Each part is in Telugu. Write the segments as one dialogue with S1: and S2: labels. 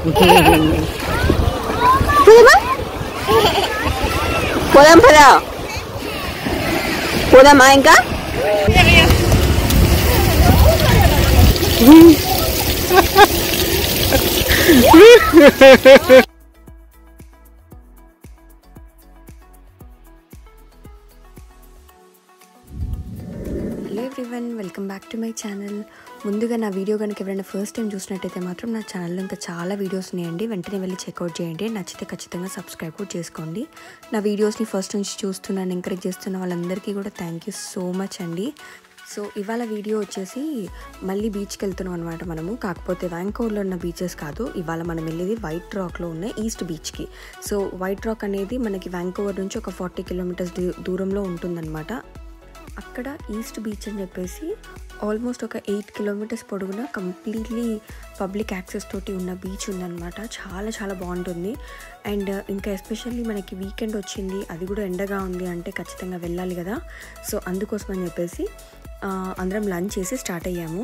S1: పోదామా పోదాం పదా పోదామా ఇంకా
S2: hello everyone welcome back to my channel ముందుగా నా వీడియో కనుక ఎవరైనా ఫస్ట్ టైం చూసినట్టయితే మాత్రం నా ఛానల్లో ఇంకా చాలా వీడియోస్ ఉన్నాయండి వెంటనే వెళ్ళి చెక్అవుట్ చేయండి నచ్చితే ఖచ్చితంగా సబ్స్క్రైబ్ కూడా చేసుకోండి నా వీడియోస్ని ఫస్ట్ నుంచి చూస్తున్నాను ఎంకరేజ్ చేస్తున్న వాళ్ళందరికీ కూడా థ్యాంక్ యూ సో మచ్ అండి సో ఇవాళ వీడియో వచ్చేసి మళ్ళీ బీచ్కి వెళ్తున్నాం అనమాట మనము కాకపోతే వ్యాంకోవర్లో ఉన్న బీచెస్ కాదు ఇవాళ మనం వెళ్ళేది వైట్ రాక్లో ఉన్న ఈస్ట్ బీచ్కి సో వైట్ రాక్ అనేది మనకి వ్యాంకోవర్ నుంచి ఒక ఫార్టీ కిలోమీటర్స్ దూరంలో ఉంటుందన్నమాట అక్కడ ఈస్ట్ బీచ్ అని చెప్పేసి ఆల్మోస్ట్ ఒక ఎయిట్ కిలోమీటర్స్ పొడవున కంప్లీట్లీ పబ్లిక్ యాక్సెస్ తోటి ఉన్న బీచ్ ఉందన్నమాట చాలా చాలా బాగుంటుంది అండ్ ఇంకా ఎస్పెషల్లీ మనకి వీకెండ్ వచ్చింది అది కూడా ఎండగా ఉంది అంటే ఖచ్చితంగా వెళ్ళాలి కదా సో అందుకోసం అని చెప్పేసి ఆ, అందరం లంచ్ చేసి స్టార్ట్ అయ్యాము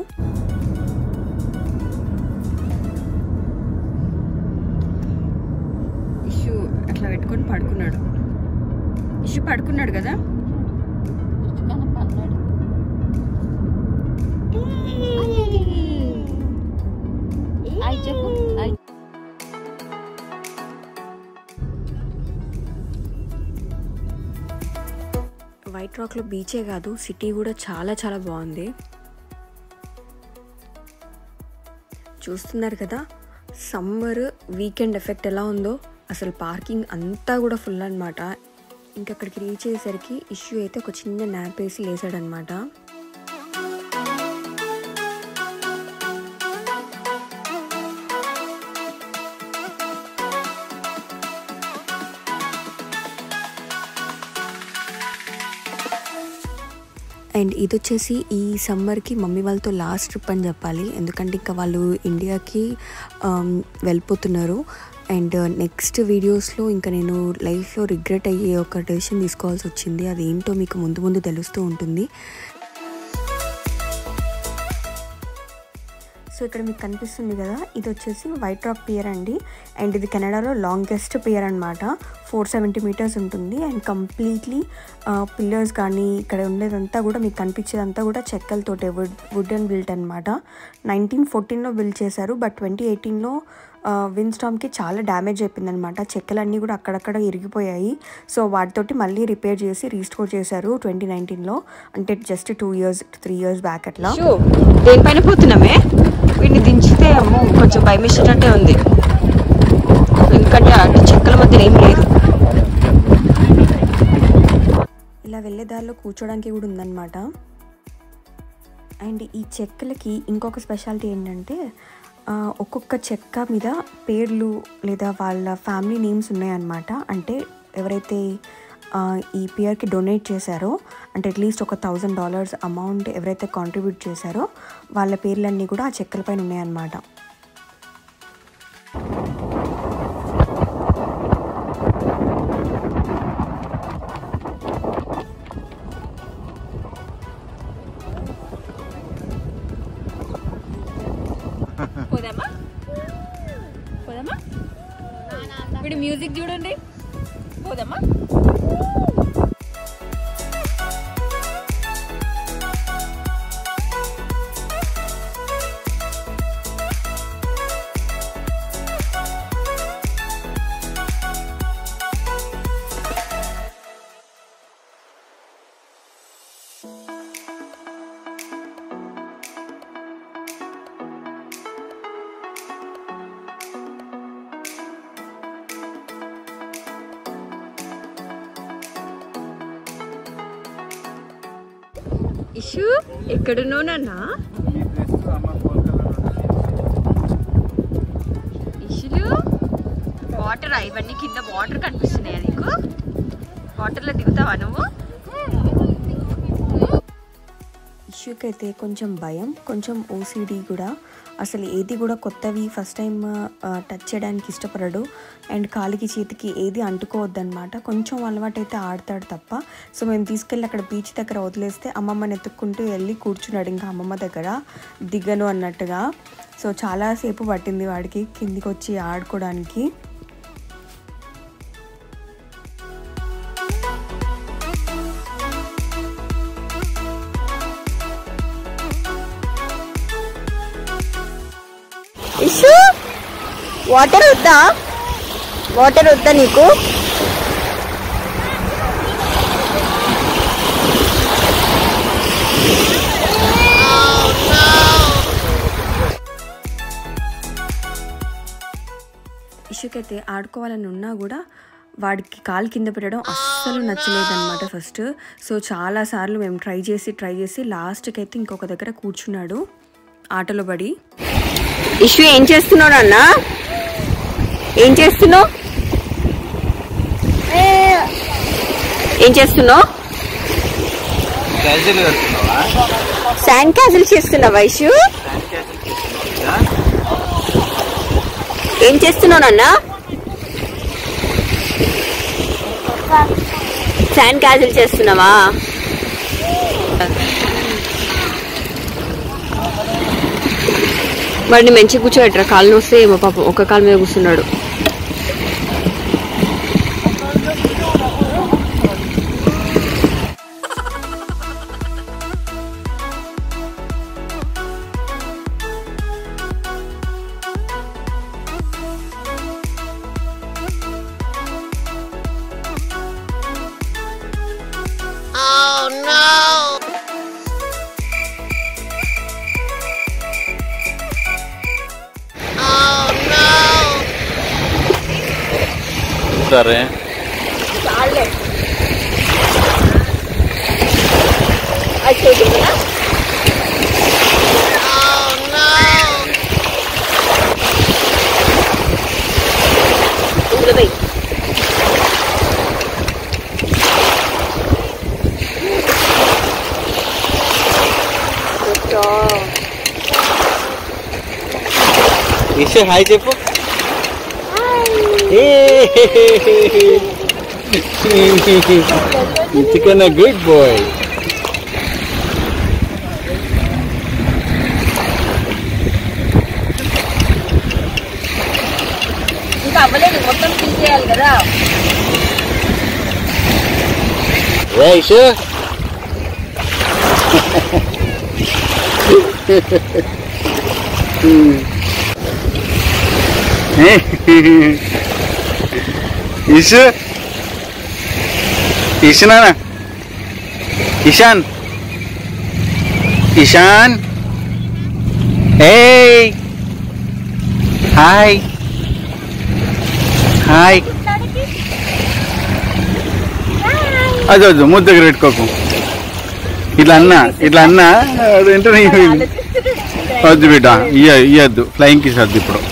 S2: ఇష్యూ అట్లా పెట్టుకొని పడుకున్నాడు ఇష్యూ పడుకున్నాడు కదా వైట్ రాక్లో బీచే కాదు సిటీ కూడా చాలా చాలా బాగుంది చూస్తున్నారు కదా సమ్మర్ వీకెండ్ ఎఫెక్ట్ ఎలా ఉందో అసలు పార్కింగ్ అంతా కూడా ఫుల్ అనమాట ఇంకా అక్కడికి రీచ్ అయ్యేసరికి ఇష్యూ అయితే ఒక చిన్న న్యాప్ వేసి లేసాడనమాట అండ్ ఇది వచ్చేసి ఈ సమ్మర్కి మమ్మీ వాళ్ళతో లాస్ట్ ట్రిప్ అని చెప్పాలి ఎందుకంటే ఇంకా వాళ్ళు ఇండియాకి ఆమ్, వెళ్ళిపోతున్నారు అండ్ నెక్స్ట్ వీడియోస్లో ఇంకా నేను లైఫ్లో రిగ్రెట్ అయ్యే ఒక డెసిషన్ తీసుకోవాల్సి వచ్చింది అది ఏంటో మీకు ముందు ముందు తెలుస్తూ ఉంటుంది సో ఇక్కడ మీకు కనిపిస్తుంది కదా ఇది వచ్చేసి వైట్ రాక్ పియర్ అండి అండ్ ఇది కెనడాలో లాంగెస్ట్ పియర్ అనమాట ఫోర్ సెవెంటీ మీటర్స్ ఉంటుంది అండ్ కంప్లీట్లీ పిల్లర్స్ కానీ ఇక్కడ ఉండేదంతా కూడా మీకు కనిపించేదంతా కూడా చెక్కలతోటే వుడ్ వుడ్ అండ్ బిల్ట్ అనమాట నైన్టీన్ ఫోర్టీన్లో బిల్డ్ చేశారు బట్ ట్వంటీ ఎయిటీన్లో విన్ స్టామ్కి చాలా డ్యామేజ్ అయిపోయిందనమాట చెక్కలన్నీ కూడా అక్కడక్కడ ఇరిగిపోయాయి సో వాటితోటి మళ్ళీ రిపేర్ చేసి రీస్టోర్ చేశారు ట్వంటీ నైన్టీన్లో అంటే just two years three years back అట్లా
S1: షూ దేనిపైన పోతున్నామే వీడిని దించితే అమ్మో కొంచెం భయం వేసేటట్టే ఉంది ఎందుకంటే అటు చెక్కల మధ్య ఏం లేదు
S2: ఇలా వెళ్ళే దారిలో కూర్చోడానికి కూడా ఉందన్నమాట అండ్ ఈ చెక్కలకి ఇంకొక స్పెషాలిటీ ఏంటంటే ఆ, ఒక్కొక్క చెక్క మీద పేర్లు లేదా వాళ్ళ ఫ్యామిలీ నేమ్స్ ఉన్నాయన్నమాట అంటే ఎవరైతే ఆ, ఈ పియర్కి డొనేట్ చేశారో అంటే అట్లీస్ట్ ఒక థౌజండ్ డాలర్స్ అమౌంట్ ఎవరైతే కాంట్రిబ్యూట్ చేశారో వాళ్ళ పేర్లన్నీ కూడా ఆ చెక్కల పైన ఉన్నాయన్నమాట
S1: పోదామా పోదామా వీడి మ్యూజిక్ చూడండి పోదామా ఇషు ఎక్కడున్నావు నాన్న ఇషులు వాటర్ ఇవన్నీ కింద వాటర్ కనిపిస్తున్నాయా నీకు వాటర్లో దిగుతావా నువ్వు
S2: ఇష్యూకి అయితే కొంచెం భయం కొంచెం ఓసిడి కూడా అసలు ఏది కూడా కొత్తవి ఫస్ట్ టైం టచ్ చేయడానికి ఇష్టపడడు అండ్ కాలికి చేతికి ఏది అంటుకోవద్దనమాట కొంచెం అలవాటు అయితే ఆడతాడు తప్ప సో మేము తీసుకెళ్ళి అక్కడ బీచ్ దగ్గర వదిలేస్తే అమ్మమ్మని ఎత్తుక్కుంటూ వెళ్ళి కూర్చున్నాడు ఇంకా అమ్మమ్మ దగ్గర దిగను అన్నట్టుగా సో చాలాసేపు పట్టింది వాడికి కిందికి వచ్చి ఆడుకోవడానికి
S1: ఇషు వాటర్ వద్దా వాటర్ వద్దా నీకు
S2: ఇష్యూకి అయితే ఆడుకోవాలని ఉన్నా కూడా వాడికి కాలు కింద పెట్టడం అస్సలు నచ్చలేదన్నమాట ఫస్ట్ సో చాలాసార్లు మేము ట్రై చేసి ట్రై చేసి లాస్ట్కి అయితే ఇంకొక దగ్గర కూర్చున్నాడు ఆటలో పడి
S1: ఇషు ఏం చేస్తున్నావు అన్న ఏం చేస్తున్నావు ఏం చేస్తున్నావు
S3: క్యాజువల్ వెళ్తున్నావా
S1: శాండ్ క్యాసిల్ చేస్తున్నావా ఇషు ఏం చేస్తున్నావు నాన్న శాండ్ క్యాసిల్ చేస్తున్నావా వాడిని మంచి కూర్చోబెట్టరా కాళ్ళు వస్తే ఏమో పాపం ఒక కాలు మీద కూర్చున్నాడు
S3: సరే
S1: ఇందులో పోయి
S3: ఇషే హాయ్ చెప్పు ఇంతకన్నా గుడ్ బాయ్
S1: ఇంకా అవ్వలేదు మొత్తం తీసేయాలి కదా
S3: రే ఇషు ఇషు ఇషానా ఇషాన్ ఇషాన్ ఏ హాయ్ హాయ్ అది వద్దు ముద్ద దగ్గర పెట్టుకోకు ఇట్లా అన్నా ఇట్లా అన్నా వెంటనే వద్దు బిడ్డ ఇయ్య ఇయ్యద్దు ఫ్లయింగ్ కిస్ వద్దు ఇప్పుడు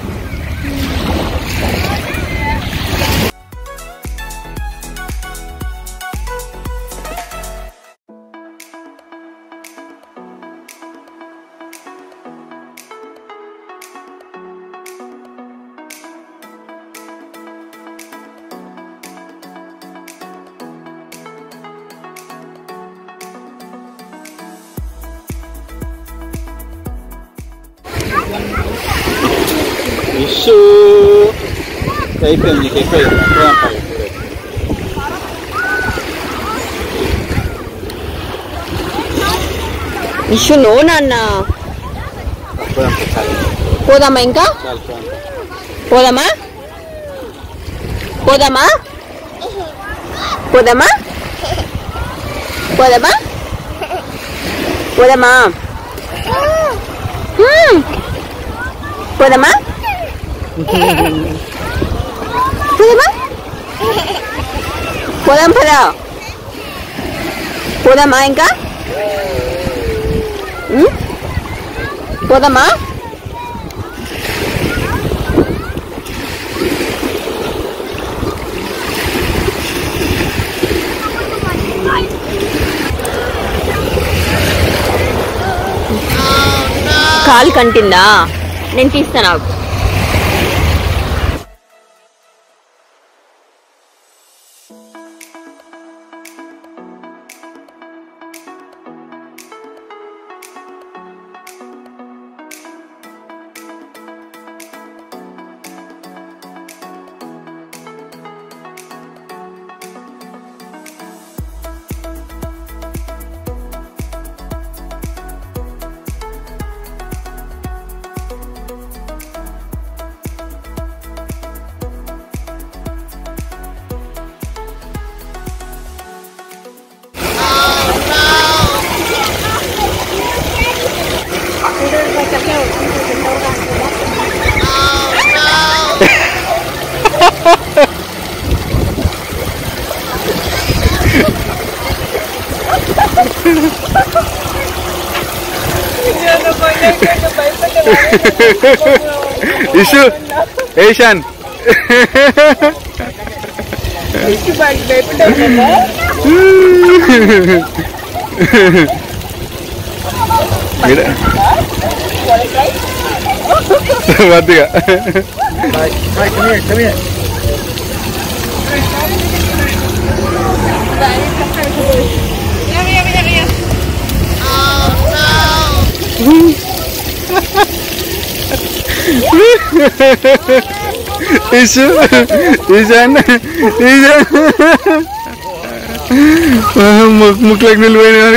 S3: ఇష్యూ అయిపోయింది నీకు ఎక్కువ ఎక్కువ అంటారు.
S1: ఇష్యూ నో నాన్న
S3: ఎక్కువ అంటారు. చాలు,
S1: పోదామా ఇంకా
S3: చాలు, చాలు.
S1: పోదామా పోదామా పోదామా పోదామా పోదామా హ్మ్. పోదామా పోదామా పోదాం పదా పోదామా ఇంకా హ్మ్? పోదామా కాలు కంటిందా నేను తీస్తా నాకు
S3: ఇషు ఏషాన్ వద్దుగా ఇషు ఈశాన్ ఈశాన్ ముక్కులకు నిలిపోయిన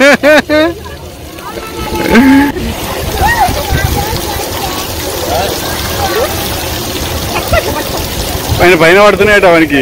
S3: పైన పైన పడుతున్నాయట వానికి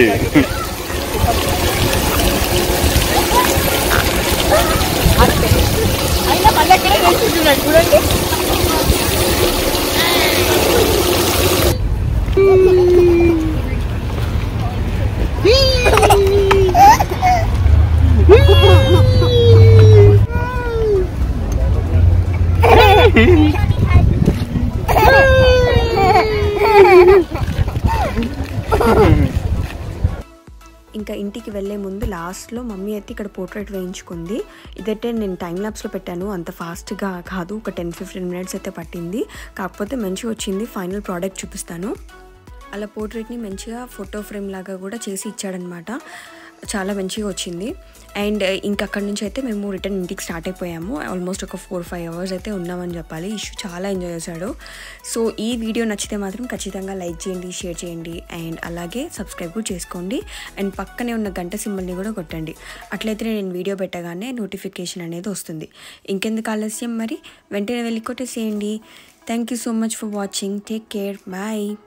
S2: ఇంకా ఇంటికి వెళ్ళే ముందు లాస్ట్లో మమ్మీ అయితే ఇక్కడ పోర్ట్రేట్ వేయించుకుంది ఇదైతే నేను టైం ల్యాబ్స్లో పెట్టాను అంత ఫాస్ట్గా కాదు ఒక టెన్ ఫిఫ్టీన్ మినిట్స్ అయితే పట్టింది కాకపోతే మంచిగా వచ్చింది ఫైనల్ ప్రోడక్ట్ చూపిస్తాను అలా పోర్ట్రేట్ని మంచిగా ఫోటో ఫ్రేమ్ లాగా కూడా చేసి ఇచ్చాడనమాట చాలా మంచిగా వచ్చింది అండ్ ఇంకా అక్కడి నుంచి అయితే మేము రిటర్న్ ఇంటికి స్టార్ట్ అయిపోయాము ఆల్మోస్ట్ ఒక ఫోర్ ఫైవ్ అవర్స్ అయితే ఉన్నామని చెప్పాలి ఇష్యూ చాలా ఎంజాయ్ చేశాడు సో ఈ వీడియో నచ్చితే మాత్రం ఖచ్చితంగా లైక్ చేయండి షేర్ చేయండి అండ్ అలాగే సబ్స్క్రైబ్ కూడా చేసుకోండి అండ్ పక్కనే ఉన్న గంట సింబల్ని కూడా కొట్టండి అట్లయితే నేను వీడియో పెట్టగానే నోటిఫికేషన్ అనేది వస్తుంది ఇంకెందుకు ఆలస్యం మరి వెంటనే వెళ్ళి కొట్టేసేయండి thank you so much for watching take care bye